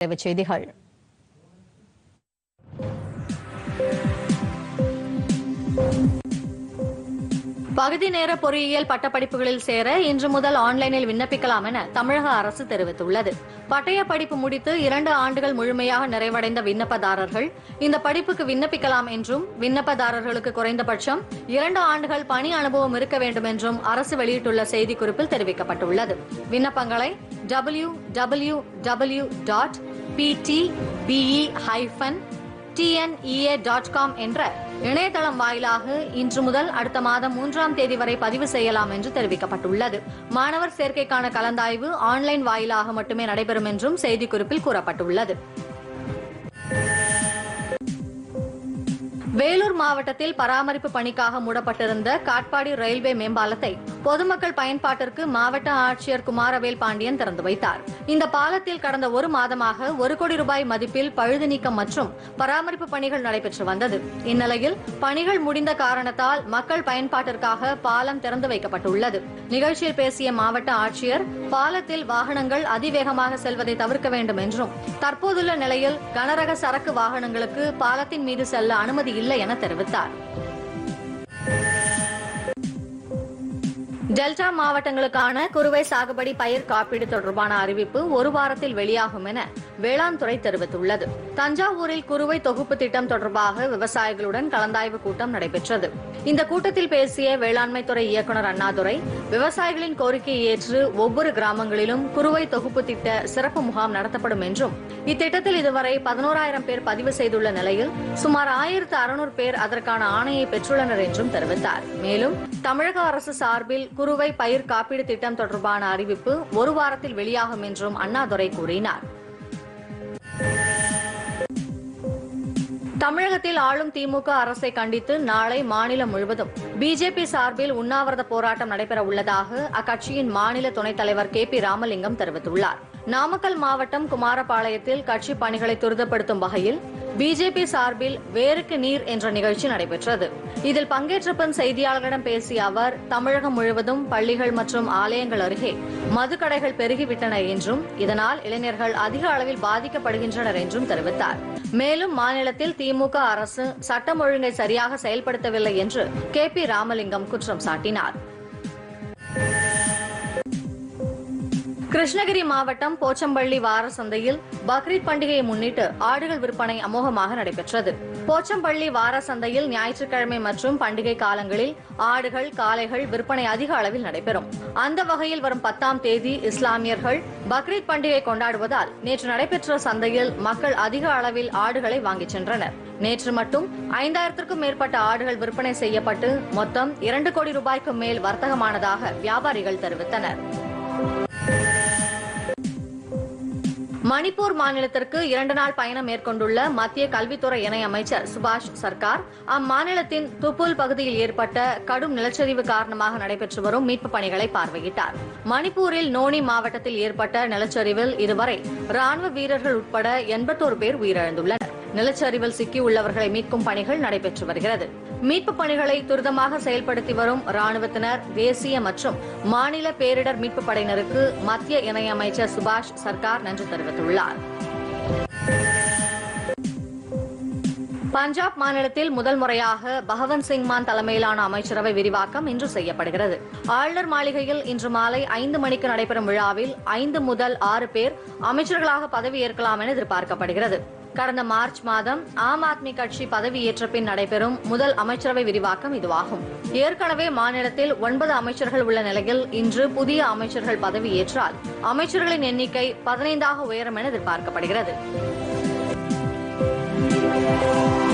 தலைப்புச் செய்திகள் பகுதி நேர பொறியியல் பட்டப்படிப்புகளில் சேர இன்று முதல் ஆன்லைனில் விண்ணப்பிக்கலாம் என தமிழக அரசு தெரிவித்துள்ளது பட்டய படிப்பு முடித்து இரண்டு ஆண்டுகள் முழுமையாக நிறைவடைந்த விண்ணப்பதாரர்கள் இந்த படிப்புக்கு விண்ணப்பிக்கலாம் என்றும் விண்ணப்பதாரர்களுக்கு குறைந்தபட்சம் இரண்டு ஆண்டுகள் பணி அனுபவம் இருக்க வேண்டும் என்றும் அரசு வெளியிட்டுள்ள செய்திக்குறிப்பில் தெரிவிக்கப்பட்டுள்ளது விண்ணப்பங்களை W W W dot PDPE hyphen TNEA dot com என்ற இணையதளம் வாயிலாக இன்று முதல் அடுத்த மாதம் மூன்றாம் தேதி வரை பதிவு செய்யலாம் என்று தெரிவிக்கப்பட்டுள்ளது மாணவர் சேர்க்கைக்கான கலந்தாய்வு ஆன்லைன் வாயிலாக மட்டுமே நடைபெறும் என்றும் செய்திக்குறிப்பில் கூறப்பட்டுள்ளது வேலூர் மாவட்டத்தில் பராமரிப்பு பணிக்காக மூடப்பட்டிருந்த காட்பாடி ரயில்வே மேம்பாலத்தை பொதுமக்கள் பயன்பாட்டிற்கு மாவட்ட ஆட்சியர் குமாரவேல் பாண்டியன் திறந்து வைத்தார் இந்த பாலத்தில் கடந்த ஒரு மாதமாக ஒரு கோடி ரூபாய் மதிப்பில் பழுது நீக்கம் மற்றும் பராமரிப்பு பணிகள் நடைபெற்று வந்தது இந்நிலையில் பணிகள் முடிந்த காரணத்தால் மக்கள் பயன்பாட்டிற்காக பாலம் திறந்து வைக்கப்பட்டுள்ளது நிகழ்ச்சியில் பேசிய மாவட்ட ஆட்சியர் பாலத்தில் வாகனங்கள் அதிவேகமாக செல்வதை தவிர்க்க வேண்டும் என்றும் தற்போதுள்ள நிலையில் கனரக சரக்கு வாகனங்களுக்கு பாலத்தின் மீது செல்ல அனுமதி இல்லை என தெரிவித்தார் டெல்டா மாவட்டங்களுக்கான குறுவை சாகுபடி பயிர் காப்பீடு தொடர்பான அறிவிப்பு ஒரு வாரத்தில் வெளியாகும் என வேளாண் துறை தெரிவித்துள்ளது தஞ்சாவூரில் குறுவை தொகுப்பு திட்டம் தொடர்பாக விவசாயிகளுடன் கலந்தாய்வு கூட்டம் நடைபெற்றது இந்த கூட்டத்தில் பேசிய வேளாண்மை துறை இயக்குநர் அண்ணாதுரை விவசாயிகளின் கோரிக்கையை ஏற்று ஒவ்வொரு கிராமங்களிலும் குறுவை தொகுப்பு திட்ட சிறப்பு முகாம் நடத்தப்படும் என்றும் இத்திட்டத்தில் இதுவரை பதினோராயிரம் பேர் பதிவு செய்துள்ள நிலையில் சுமார் ஆயிரத்து அறுநூறு பேர் அதற்கான ஆணையை பெற்றுள்ளனர் என்றும் தெரிவித்தார் மேலும் தமிழக அரசு சார்பில் குறுவை பயிர் காப்பீடு திட்டம் தொடர்பான அறிவிப்பு ஒரு வாரத்தில் வெளியாகும் என்றும் அண்ணாதுரை கூறினார் தமிழகத்தில் ஆளும் திமுக அரசை கண்டித்து நாளை மாநிலம் முழுவதும் பிஜேபி சார்பில் உண்ணாவிரத போராட்டம் நடைபெற உள்ளதாக அக்கட்சியின் மாநில துணைத் தலைவர் கே பி ராமலிங்கம் தெரிவித்துள்ளார் நாமக்கல் மாவட்டம் குமாரபாளையத்தில் கட்சி பணிகளை துரிதப்படுத்தும் வகையில் பிஜேபி சார்பில் வேருக்கு நீர் என்ற நிகழ்ச்சி நடைபெற்றது இதில் பங்கேற்ற பின் செய்தியாளர்களிடம் பேசிய அவர் தமிழகம் முழுவதும் பள்ளிகள் மற்றும் ஆலயங்கள் அருகே மதுக்கடைகள் பெருகிவிட்டன என்றும் இதனால் இளைஞர்கள் அதிக அளவில் பாதிக்கப்படுகின்றனர் என்றும் தெரிவித்தார் மேலும் மாநிலத்தில் திமுக அரசு சட்டம் ஒழுங்கை சரியாக செயல்படுத்தவில்லை என்று கே பி ராமலிங்கம் குற்றம் சாட்டினார் கிருஷ்ணகிரி மாவட்டம் போச்சம்பள்ளி வார சந்தையில் பக்ரீத் பண்டிகையை முன்னிட்டு ஆடுகள் விற்பனை அமோகமாக நடைபெற்றது போச்சம்பள்ளி வார சந்தையில் ஞாயிற்றுக்கிழமை மற்றும் பண்டிகை காலங்களில் ஆடுகள் காளைகள் விற்பனை அதிக அளவில் நடைபெறும் அந்த வகையில் வரும் பத்தாம் தேதி இஸ்லாமியர்கள் பக்ரீத் பண்டிகை கொண்டாடுவதால் நேற்று நடைபெற்ற சந்தையில் மக்கள் அதிக அளவில் ஆடுகளை வாங்கிச் சென்றனர் நேற்று மட்டும் ஐந்தாயிரத்திற்கும் மேற்பட்ட ஆடுகள் விற்பனை செய்யப்பட்டு மொத்தம் இரண்டு கோடி ரூபாய்க்கு மேல் வர்த்தகமானதாக வியாபாரிகள் தெரிவித்தனர் மணிப்பூர் மாநிலத்திற்கு இரண்டு நாள் பயணம் மேற்கொண்டுள்ள மத்திய கல்வித்துறை இணை அமைச்சர் சுபாஷ் சர்க்கார் அம்மாநிலத்தின் துப்புல் பகுதியில் ஏற்பட்ட கடும் நிலச்சரிவு காரணமாக நடைபெற்று வரும் மீட்பு பணிகளை பார்வையிட்டார் மணிப்பூரில் நோனி மாவட்டத்தில் ஏற்பட்ட நிலச்சரிவில் இதுவரை ராணுவ வீரர்கள் உட்பட எண்பத்தோரு பேர் உயிரிழந்துள்ளனர் நிலச்சரிவில் சிக்கியுள்ளவர்களை மீட்கும் பணிகள் நடைபெற்று வருகிறது மீட்பு பணிகளை துரிதமாக செயல்படுத்தி வரும் ராணுவத்தினர் தேசிய மற்றும் மாநில பேரிடர் மீட்பு படையினருக்கு மத்திய இணையமைச்சர் சுபாஷ் சர்க்கார் நன்றி தெரிவித்துள்ளார் பஞ்சாப் மாநிலத்தில் முதல் முறையாக பகவந்த் சிங் மான் தலைமையிலான அமைச்சரவை விரிவாக்கம் இன்று செய்யப்படுகிறது ஆளுநர் மாளிகையில் இன்று மாலை ஐந்து மணிக்கு நடைபெறும் விழாவில் ஐந்து முதல் ஆறு பேர் அமைச்சர்களாக பதவியேற்கலாம் என எதிர்பார்க்கப்படுகிறது கடந்த மார்ச் மாதம் ஆம் ஆத்மி கட்சி பதவியேற்ற பின் நடைபெறும் முதல் அமைச்சரவை விரிவாக்கம் இதுவாகும் ஏற்கனவே மாநிலத்தில் ஒன்பது அமைச்சர்கள் உள்ள நிலையில் இன்று புதிய அமைச்சர்கள் பதவியேற்றால் அமைச்சர்களின் எண்ணிக்கை பதினைந்தாக உயரும் என எதிர்பார்க்கப்படுகிறது